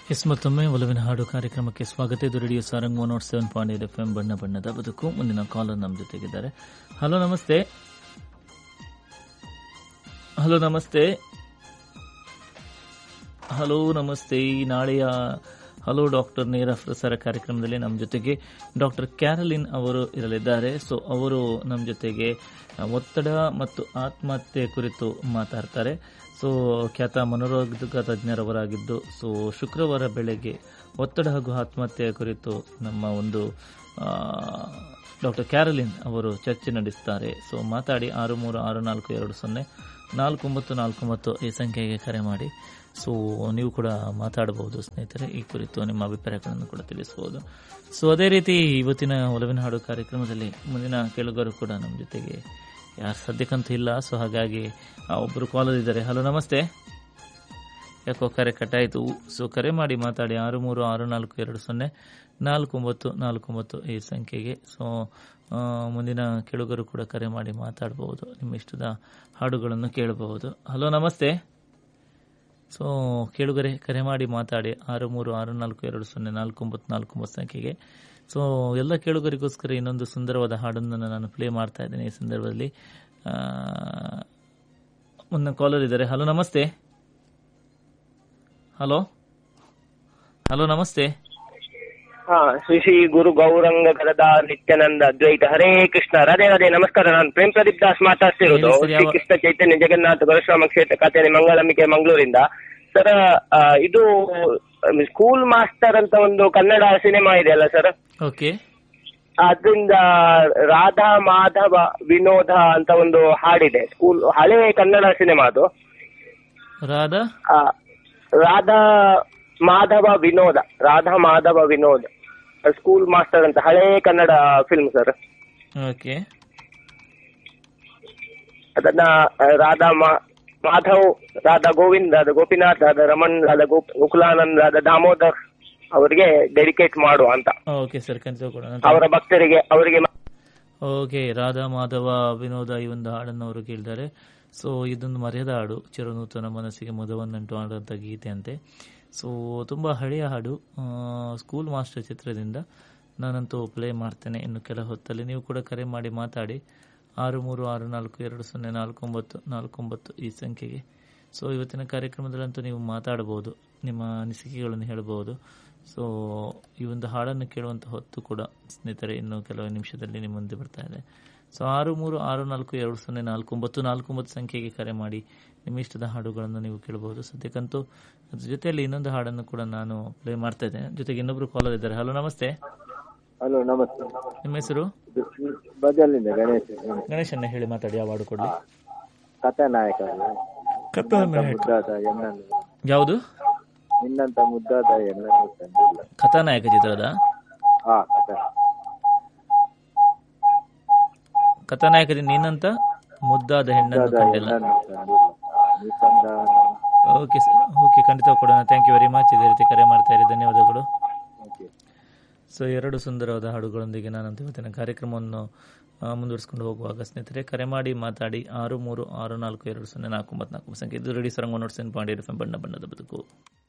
S ಮತ್ತೊಮ್ಮೆ ಒಲವಿನ ಹಾಡು ಕಾರ್ಯಕ್ರಮಕ್ಕೆ ಸ್ವಾಗತ ಇದು radio Sarang one nought seven point eight F M ಬಣ್ಣ ಬಣ್ಣದ ಬದುಕು ಮುಂದಿನ ಕಾಲರ್ ನಮ್ಮ ಜೊತೆಗಿದ್ದಾರೆ ಹಲೋ ನಮಸ್ತೆ ಹಲೋ ನಮಸ್ತೆ ಹಲೋ ನಮಸ್ತೆ ಈ ನಾಳೆಯ ಹಲೋ ಡಾಕ್ಟರ್ ನೇರ ಪ್ರಸಾರ ಕಾರ್ಯಕ್ರಮದಲ್ಲಿ ನಮ್ಮ ಜೊತೆಗೆ ಡಾಕ್ಟರ್ ಕ್ಯಾರಲಿನ್ ಅವರು ಇರಲಿದ್ದಾರೆ ಸೊ ಅವರು ನಮ್ಮ ಜೊತೆಗೆ ಒತ್ತಡ ಮತ್ತು ಆತ್ಮಹತ್ಯೆ ಕುರಿತು ಮಾತಾಡ್ತಾರೆ ಸೊ ಖ್ಯಾತ ಮನೋರೋಗ ತಜ್ಞರವರಾಗಿದ್ದು ಸೊ ಶುಕ್ರವಾರ ಬೆಳಗ್ಗೆ ಒತ್ತಡ ಹಾಗೂ ಆತ್ಮಹತ್ಯೆಯ ಕುರಿತು ನಮ್ಮ ಒಂದು ಡಾಕ್ಟರ್ ಕ್ಯಾರಲಿನ್ ಅವರು ಚರ್ಚೆ ನಡೆಸುತ್ತಾರೆ ಸೊ ಮಾತಾಡಿ ಆರು ಮೂರು ಆರು ನಾಲ್ಕು ಎರಡು ಸೊನ್ನೆ ನಾಲ್ಕು ಒಂಬತ್ತು ನಾಲ್ಕು ಒಂಬತ್ತು ಈ ಸಂಖ್ಯೆಗೆ ಕರೆ ಮಾಡಿ ಸೊ ನೀವು ಕೂಡ ಮಾತಾಡಬಹುದು ಸ್ನೇಹಿತರೆ ಈ ಕುರಿತು ನಿಮ್ಮ ಅಭಿಪ್ರಾಯಗಳನ್ನು ಕೂಡ ತಿಳಿಸಬಹುದು ಸೊ ಅದೇ ರೀತಿ ಇವತ್ತಿನ ಒಲವಿನ ಹಾಡು ಕಾರ್ಯಕ್ರಮದಲ್ಲಿ ಮುಂದಿನ ಕೇಳುಗರು ಕೂಡ ನಮ್ಮ ಜೊತೆಗೆ ಯಾರು ಸದ್ಯಕ್ಕಂತೂ ಇಲ್ಲ ಸೊ ಹಾಗಾಗಿ ಒಬ್ಬರು ಕಾಲರ್ ಇದ್ದಾರೆ ಹಲೋ ನಮಸ್ತೆ ಯಾಕೋ ಕರೆ ಕಟ್ಟಾಯಿತು ಸೊ ಕರೆ ಮಾಡಿ ಮಾತಾಡಿ ಆರು ಮೂರು ಆರು ನಾಲ್ಕು ಎರಡು ಸೊನ್ನೆ ನಾಲ್ಕು ಒಂಬತ್ತು ನಾಲ್ಕು ಒಂಬತ್ತು ಈ ಸಂಖ್ಯೆಗೆ ಸೊ ಮುಂದಿನ ಕೇಳುಗರು ಕೂಡ ಕರೆ ಮಾಡಿ ಮಾತಾಡಬಹುದು ನಿಮ್ಮ ಇಷ್ಟದ ಹಾಡುಗಳನ್ನು ಕೇಳಬಹುದು ಹಲೋ ನಮಸ್ತೆ ಸೊ ಕೇಳುಗರೆ ಕರೆ ಮಾಡಿ ಮಾತಾಡಿ ಆರು ಮೂರು ಆರು ನಾಲ್ಕು ಎರಡು ಸೊನ್ನೆ ನಾಲ್ಕು ಒಂಬತ್ತು ನಾಲ್ಕು ಒಂಬತ್ತು ಸಂಖ್ಯೆಗೆ ಸೊ ಎಲ್ಲ ಕೇಳುಗರಿಗೋಸ್ಕರ ಇನ್ನೊಂದು ಸುಂದರವಾದ ಹಾಡನ್ನು ನಾನು ಪ್ಲೇ ಮಾಡ್ತಾ ಇದ್ದೇನೆ ಈ ಸಂದರ್ಭದಲ್ಲಿ ಮುನ್ನ ಕಾಲರ್ ಇದ್ದಾರೆ ಹಲೋ ನಮಸ್ತೆ ಹಲೋ ಹಲೋ ನಮಸ್ತೆ ಹಾ ಶ್ರೀ ಶ್ರೀ ಗುರು ಗೌರಂಗ ಗದದ ನಿತ್ಯಾನಂದ ಅದ್ವೈತ ಹರೇ ಕೃಷ್ಣ ರಾಧೆ ರಾಧೆ ನಮಸ್ಕಾರ ನಾನು ಪ್ರೇಮ್ ಪ್ರದೀಪ್ ದಾಸ್ ಮಾತಾಡ್ತಿರೋದು ಹೇಳಿ ಸರ್, ಯಾವ- ಶ್ರೀ ಕೃಷ್ಣ ಚೈತನ್ಯ ಜಗನ್ನಾಥ ಗರುಶ್ರಾಮ ಕ್ಷೇತ್ರ ಖಾತೆಯಲ್ಲಿ ಮಂಗಳಂಬಿಕೆ ಮಂಗಳೂರಿಂದ ಸರ್ ಆ, ಇದು ಸ್ಕೂಲ್ ಮಾಸ್ಟರ್ ಅಂತ ಒಂದು ಕನ್ನಡ ಸಿನಿಮಾ ಇದೆ ಅಲ್ಲ ಸರ್ ಓಕೆ ಅದರಿಂದ ರಾಧಾ ಮಾಧವ ವಿನೋದ ಅಂತ ಒಂದು ಹಾಡಿದೆ ಸ್ಕೂಲ್ ಹಳೆ ಕನ್ನಡ ಸಿನಿಮಾ ಅದು ರಾಧಾ ಆ, ರಾಧಾ ಮಾಧವ ವಿನೋದ ರಾಧಾ ಮಾಧವ ವಿನೋದ ಸ್ಕೂಲ್ ಮಾಸ್ಟರ್ ಅಂತ ಹಳೆ ಕನ್ನಡ ಫಿಲ್ಮ್ ಸರ್ ಓಕೆ ಅದನ್ನ ಆ, ರಾಧಾ ಮಾ- ಮಾಧವ್ ರಾಧಾ ಗೋವಿಂದ್ ರಾಧಾ ಗೋಪಿನಾಥ್ ರಾಧಾ ರಮಣ್ ರಾಧಾ ಗೋಪ್ ಗೋಕುಲಾನಂದ್ ರಾಧಾ ದಾಮೋದರ್ ಅವರಿಗೆ ಡೆಡಿಕೇಟ್ ಮಾಡುವ ಅಂತ ಓಕೆ ಸರ್ ಖಂಡಿತ ಕೊಡೋಣ ಅವರ ಭಕ್ತರಿಗೆ ಅವರಿಗೆ ಮ- ಓಕೆ ರಾಧಾ ಮಾಧವ ವಿನೋದ ಈ ಒಂದು ಹಾಡನ್ನು ಅವರು ಕೇಳಿದ್ದಾರೆ ಸೊ ಇದೊಂದು ಮರ್ಯಾದ ಹಾಡು ಚಿರನೂತನ ಮನಸ್ಸಿಗೆ ಮಧುವನ್ನಂಟು ಹಾಡುವಂಥ ಗೀತೆ ಅಂತೆ ಸೊ ತುಂಬ ಹಳೆಯ ಹಾಡು ಆ, ಸ್ಕೂಲ್ ಮಾಸ್ಟರ್ ಚಿತ್ರದಿಂದ ನಾನಂತೂ ಪ್ಲೇ ಮಾಡ್ತೇನೆ ಇನ್ನು ಕೆಲ ಹೊತ್ತಲ್ಲಿ ನೀವು ಕೂಡ ಕರೆ ಮಾಡಿ ಮಾತಾಡಿ ಆರು ಮೂರು ಆರು ನಾಲ್ಕು ಎರಡು ಸೊನ್ನೆ ನಾಲ್ಕು ಒಂಬತ್ತು ನಾಲ್ಕು ಒಂಬತ್ತು ಈ ಸಂಖ್ಯೆಗೆ ಸೊ ಇವತ್ತಿನ ಕಾರ್ಯಕ್ರಮದಲ್ಲಂತೂ ನೀವು ಮಾತಾಡಬಹುದು ನಿಮ್ಮ ಅನಿಸಿಕೆಗಳನ್ನು ಹೇಳಬಹುದು ಸೊ ಈ ಒಂದು ಹಾಡನ್ನು ಕೇಳುವಂಥ ಹೊತ್ತು ಕೂಡ ಸ್ನೇಹಿತರೆ ಇನ್ನು ಕೆಲವು ನಿಮಿಷದಲ್ಲಿ ನಿಮ್ಮ ಮುಂದೆ ಬರ್ತಾ ಇದೆ ಸೊ ಆರು ಮೂರು ಆರು ನಾಲ್ಕು ಎರಡು ಸೊನ್ನೆ ನಾಲ್ಕು ಒಂಬತ್ತು ನಾಲ್ಕು ಒಂಬತ್ತು ಸಂಖ್ಯೆಗೆ ಕರೆ ಮಾಡಿ ನಿಮ್ಮ ಇಷ್ಟದ ಹಾಡುಗಳನ್ನು ನೀವು ಕೇಳಬಹುದು ಸದ್ಯಕ್ಕಂತೂ ಅದ್ರ ಜೊತೆಯಲ್ಲಿ ಇನ್ನೊಂದು ಹಾಡನ್ನು ಕೂಡ ನಾನು ಪ್ಲೇ ಮಾಡ್ತಾ ಇದ್ದೇನೆ ಜೊತೆಗೆ ಇನ್ನೊಬ್ರು ಕಾಲರ್ ಇದ್ದಾರೆ ಹಲೋ ನಮಸ್ತೆ ಹಲೋ ನಮಸ್ತೆ ನಿಮ್ಮ ಹೆಸರು ಇದು ಬದಲಿಂದ ಗಣೇಶ್ ಗಣೇಶನ್ನ ಹೇಳಿ ಮಾತಾಡಿ ಯಾವ ಹಾಡು ಕೊಡಲಿ ಕಥಾನಾಯಕ ಮುದ್ದಾದ ಎನ್ನನ್ನು ಯಾವುದು ನಿನ್ನಂತ ಮುದ್ದಾದ ಎನ್ನನ್ನು ತಂದಿಲ್ಲ ಕಥಾನಾಯಕ ಚಿತ್ರದ ಹಾ ಕಥಾ ಕಥಾನಾಯಕದಿಂದ ನೀನಂತ ಮುದ್ದಾದ ಹೆಣ್ಣನ್ನು ಮುದ್ದಾದ ಕಂಡಿಲ್ಲ ಎನ್ನನ್ನು ತಂದಿಲ್ಲ ನೀ ತಂದ ಓಕೆ ಸರ್ ಓಕೆ ಖಂಡಿತ ಕೊಡೋಣ ಥ್ಯಾಂಕ್ ಯು ವೆರಿ ಮಚ್ ಇದೇ ರೀತಿ ಕರೆ ಮಾಡ್ತಾ ಇರಿ ಧನ್ಯವಾದಗಳು ಓಕೆ ಸೊ ಎರಡು ಸುಂದರವಾದ ಹಾಡುಗಳೊಂದಿಗೆ ನಾನಂತ ಇವತ್ತಿನ ಕಾರ್ಯಕ್ರಮವನ್ನು ಆ, ಮುಂದುವರಿಸಿಕೊಂಡು ಹೋಗುವಾಗ ಸ್ನೇಹಿತರೆ ಕರೆ ಮಾಡಿ ಮಾತಾಡಿ ಆರು ಮೂರು ಆರು ನಾಲ್ಕು ಎರಡು ಸೊನ್ನೆ ನಾಲ್ಕು ಒಂಬತ್ತು ನಾಲ್ಕು ಸಂಖ್ಯೆ ಇದು radio Sarang one nought seven point eight F M ಬಣ್ಣ ಬಣ್ಣದ ಬದುಕು